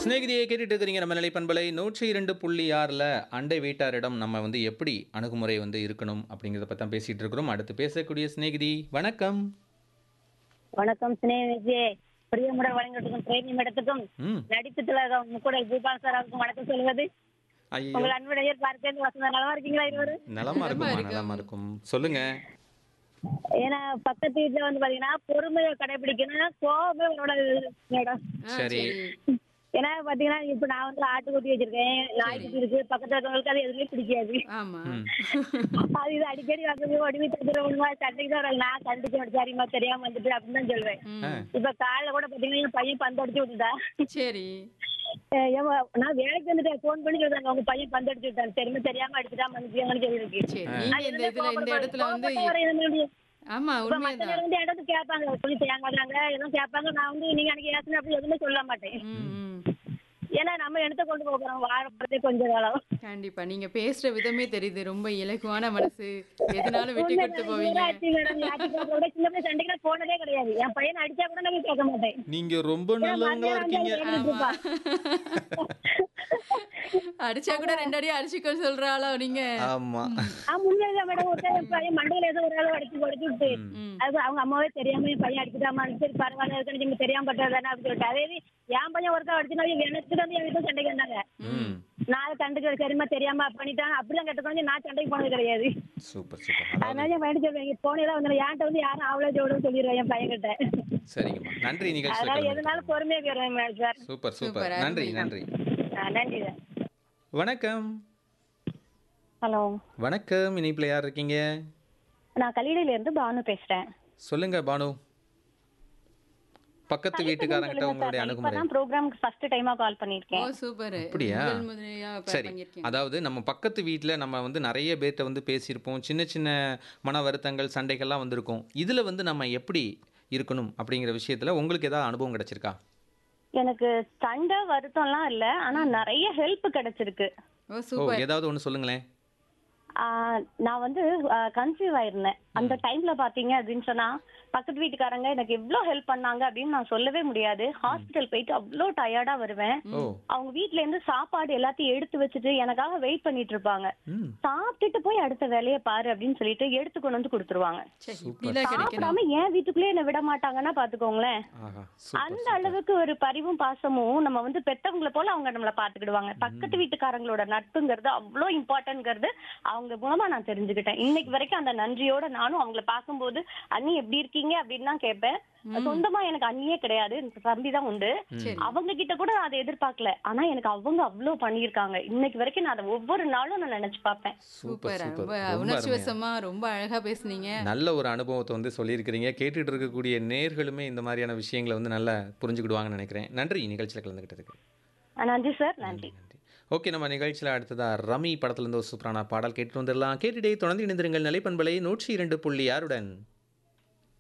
சிநேகிதியை கேட்டுட்டு இருக்கிறீங்க நம்ம நிலை பண்பலை நூற்றி இரண்டு புள்ளி ஆறில் அண்டை வீட்டாரிடம் நம்ம வந்து எப்படி அணுகுமுறை வந்து இருக்கணும் அப்படிங்கிறத பற்றி தான் பேசிகிட்டு இருக்கிறோம் அடுத்து பேசக்கூடிய சிநேகிதி வணக்கம் வணக்கம் சினேஜி பிரியமுடன் வழங்கிட்டுக்கும் பிரேமி மேடத்துக்கும் ம் நடிப்பு திலகம் முக்குடல் பூபால் சார் அவருக்கும் வணக்கம் சொல்வது ஐயோ உங்கள் அன்புடையர் பார்த்து வசந்த நலமா இருக்கீங்களா இருவரு நலமா இருக்குமா நலமா இருக்கும் சொல்லுங்க ஏன்னா பக்கத்து வீட்டுல வந்து பாத்தீங்கன்னா பொறுமையை கடைபிடிக்கணும் கோபமே உங்களோட மேடம் சரி ஏன்னா பாத்தீங்கன்னா இப்ப நான் வந்து ஆட்டுக்குட்டி வச்சிருக்கேன் நாய்க்குட்டி இருக்கு பக்கத்துல இருக்கவங்களுக்கு அது எதுவுமே பிடிக்காது ஆமா அது இது அடிக்கடி வந்து ஒடிவி தந்துடுவோமா சண்டைக்கு தான் வரும். நான் கண்டிச்சு சரிம்மா தெரியாம வந்துட்டு அப்படின்னு தான் சொல்லுவேன் ம். இப்ப காலைல கூட பாத்தீங்கன்னா என் பையன் பந்து அடிச்சு விட்டுட்டா சரி அஹ் ஏம்மா, நான் வேலைக்கு வந்துட்டேன் ஃபோன் பண்ணி சொல்றாங்க உங்க பையன் பந்து அடிச்சு விட்டான் தெரியுமா தெரியாம அடிச்சுட்டா மனுஷன் சொல்லிருக்கு சரி நீங்க இந்த இதுல இந்த இடத்துல வந்து ஆமா இப்ப மத்த உண்மைதான் நேரம் வந்து இடத்து கேட்பாங்க சொல்லி தேங்காங்க எதுவும் கேட்பாங்க நான் வந்து நீங்க அன்னைக்கு ஏசன அப்படி எதுவுமே சொல்ல மாட்டேன் ம், ம். ஏன்னா நம்ம இடத்த கொண்டு போகிறோம் வாழப்படுறதே கொஞ்ச காலம் கண்டிப்பா நீங்க பேசுற விதமே தெரியுது ரொம்ப இலகுவான மனசு எதுனாலும் விட்டு கொடுத்து போவீங்க ஆச்சு மேடம் விட சின்ன பிள்ளை சண்டைக்கு போனதே கிடையாது என் பையன் அடிச்சா கூட நான் கேட்க மாட்டேன் நீங்க ரொம்ப நல்லவங்களா இருக்கீங்க ஆமா அடிச்சா கூட ரெண்டு அடி அடிச்சுக்கோ சொல்றாளோ நீங்க ஆமா ஆ முன்னாடி மேடம் ஒருத்தர் என் பையன் மண்டையில ஏதோ ஒரு அளவு அடிச்சு கொடுத்து விட்டு ம். அது அவங்க அம்மாவே தெரியாம என் பையன் அடிச்சுட்டாமா சரி பரவாயில்ல இருக்குன்னு நீங்க தெரியாம பட்டது தானே அப்படின்னு சொல்லிட்டு அதே இது என் பையன் ஒருத்தர் அடிச்சுனா எனக்கு வந்து என் வீட்டுல சண்டைக்கு வந்தாங்க ம் நான் கண்டுக்க சரிமா தெரியாம பண்ணிட்டான் அப்படிலாம் கேட்டு நான் சண்டைக்கு போனது கிடையாது சூப்பர் சூப்பர் அதாவது அதனால என் பையன் சொல்லுவேன் போனதெல்லாம் வந்து என்கிட்ட வந்து யாரும் அவ்வளோ ஜோடுன்னு சொல்லிடுவேன் என் பையன் கிட்ட சரிங்கம்மா நன்றி நிகழ்ச்சியில் அதனால கலந்து எதுனாலும் பொறுமையா போயிருவேன் சார் சூப்பர் சூப்பர் சூப்பர், நன்றி அருமை. நன்றி ஆ, நன்றி சார் வணக்கம் ஹலோ வணக்கம் இனிப்பில் யார் இருக்கீங்க நான் கலிடையில இருந்து பானு பேசுறேன் சொல்லுங்க பானு பக்கத்து வீட்டுக்காரங்கிட்ட உங்களுடைய அணுகுமுறை இப்பதான் ப்ரோக்ராம்க்கு ஃபர்ஸ்ட் டைமா கால் ஓ பண்ணிருக்கேன் சூப்பர் அப்படியா? முதல் முதலியா ப- சரி பங்கேற்கீங்க. அதாவது நம்ம பக்கத்து வீட்டில் நம்ம வந்து நிறைய பேர்கிட்ட வந்து பேசியிருப்போம் சின்ன சின்ன மன வருத்தங்கள் சண்டைகள்லாம் வந்திருக்கும் இதில் வந்து நம்ம எப்படி இருக்கணும் அப்படிங்கிற விஷயத்தில் உங்களுக்கு ஏதாவது அனுபவம் கிடைச்சிருக்கா எனக்கு சண்டை வருத்தம்லாம் இல்ல ஆனா நிறைய ஹெல்ப் கிடைச்சிருக்கு ஓ ஓ சூப்பர் ஏதாவது ஒன்று சொல்லுங்களேன் ஆஹ் நான் வந்து கன்சீவ் ஆயிருந்தேன் அந்த டைம்ல பாத்தீங்க அப்படின்னு சொன்னா பக்கத்து வீட்டுக்காரங்க எனக்கு எவ்வளவு ஹெல்ப் பண்ணாங்க அப்படின்னு நான் சொல்லவே முடியாது ஹாஸ்பிட்டல் போயிட்டு அவ்வளோ டயர்டா வருவேன் ஓ அவங்க வீட்ல இருந்து சாப்பாடு எல்லாத்தையும் எடுத்து வச்சுட்டு எனக்காக வெயிட் பண்ணிட்டு இருப்பாங்க ம் சாப்பிட்டுட்டு போய் அடுத்த வேலையை பாரு அப்படின்னு சொல்லிட்டு எடுத்து கொண்டு வந்து கொடுத்துருவாங்க சரி இப்படிலாம் கிடைக்கணும் சாப்பிடாம ஏன் வீட்டுக்குள்ளே என்ன விட மாட்டாங்கன்னா பாத்துக்கோங்களேன் ஆஹா அந்த சூப்பர் அளவுக்கு ஒரு பரிவும் பாசமும் நம்ம வந்து பெத்தவங்கள போல அவங்க நம்மள பாத்துக்கிடுவாங்க பக்கத்து வீட்டுக்காரங்களோட நட்புங்கிறது அவ்வளோ இம்பார்ட்டன்ட்ங்கிறது அவங்க மூலமா நான் தெரிஞ்சுக்கிட்டேன் இன்னைக்கு வரைக்கும் அந்த நன்றியோட நானும் அவங்கள பார்க்கும்போது அண்ணி எப்படி இருக்கீங்க அப்படின்னு தான் கேட்பேன் சொந்தமா எனக்கு அண்ணியே கிடையாது எனக்கு தம்பி தான் உண்டு சரி அவங்க கிட்ட கூட நான் அதை எதிர்பார்க்கல ஆனா எனக்கு அவங்க அவ்வளோ பண்ணியிருக்காங்க இன்னைக்கு வரைக்கும் நான் அதை ஒவ்வொரு நாளும் நான் நினைச்சு பார்ப்பேன் சூப்பர் சூப்பர் சூப்பர் ரொம்ப ரொம்ப உணர்ச்சி அருமையா. வசமா ரொம்ப அழகா பேசுனீங்க நல்ல ஒரு அனுபவத்தை வந்து சொல்லியிருக்கிறீங்க கேட்டுட்டு இருக்கக்கூடிய நேர்களுமே இந்த மாதிரியான விஷயங்களை வந்து நல்லா புரிஞ்சுக்கிடுவாங்கன்னு நினைக்கிறேன் நன்றி நிகழ்ச்சியில் கலந்துக்கிட்டதுக்கு ஆஹ் நன்றி சார் நன்றி நன்றி ஓகே நம்ம நிகழ்ச்சியில் அடுத்ததா ரமி படத்துலேருந்து ஒரு சூப்பரான பாடல் கேட்டு வந்துடலாம் கேட்டுட்டே தொடர்ந்து இணைந்திருங்கள் நிலைப்பண்பலை நூற்றி இரண்டு புள்ளி ஆறுடன்